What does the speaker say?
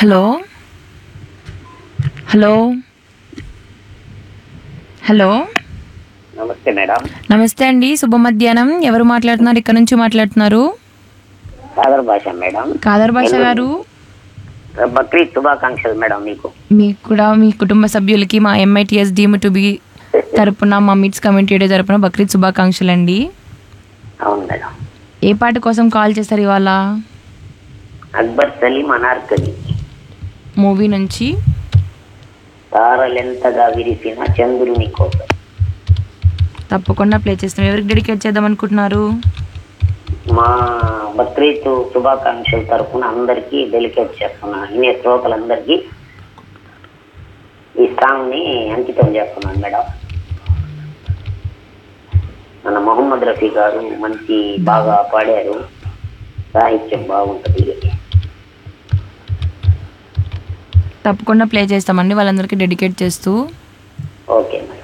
hello hello hello నమస్తే madam నమస్తే అండి శుభ మధ్యాహ్నం ఎవరు మాట్లాడుతున్నారు ఇక్కడ నుంచి మాట్లాడుతున్నారు సాగర్ భాష మేడం కాదర్ భాష గారు బక్రీద్ శుభాకాంక్షలు మేడం మీకు మీకు కూడా మీ కుటుంబ సభ్యులకి మా ఎంఐటిఎస్ డీమ్ టు బి తరపున మా మిట్స్ కమ్యూనిటీ డే తరపున బక్రీద్ శుభాకాంక్షలు అండి అవును మేడం ఏ పాట కోసం కాల్ చేశారు ఇవాళ అక్బర్ సలీం అనార్కలి మూవీ నుంచి తారలెంతగా విరిసిన చంద్రుని కోసం తప్పకుండా ప్లే చేస్తున్నాం ఎవరికి డెడికేట్ చేద్దాం అనుకుంటున్నారు మా బక్రీద్ శుభాకాంక్షల తరఫున అందరికీ డెలికేట్ చేస్తున్నాను ఇనే శ్రోతలందరికీ ఈ సాంగ్ ని అంకితం చేస్తున్నాను మేడం మన మొహమ్మద్ రఫీ గారు మంచి బాగా పాడారు సాహిత్యం బాగుంటుంది తప్పకుండా ప్లే చేస్తామండి వాళ్ళందరికీ డెడికేట్ చేస్తూ ఓకే మేడం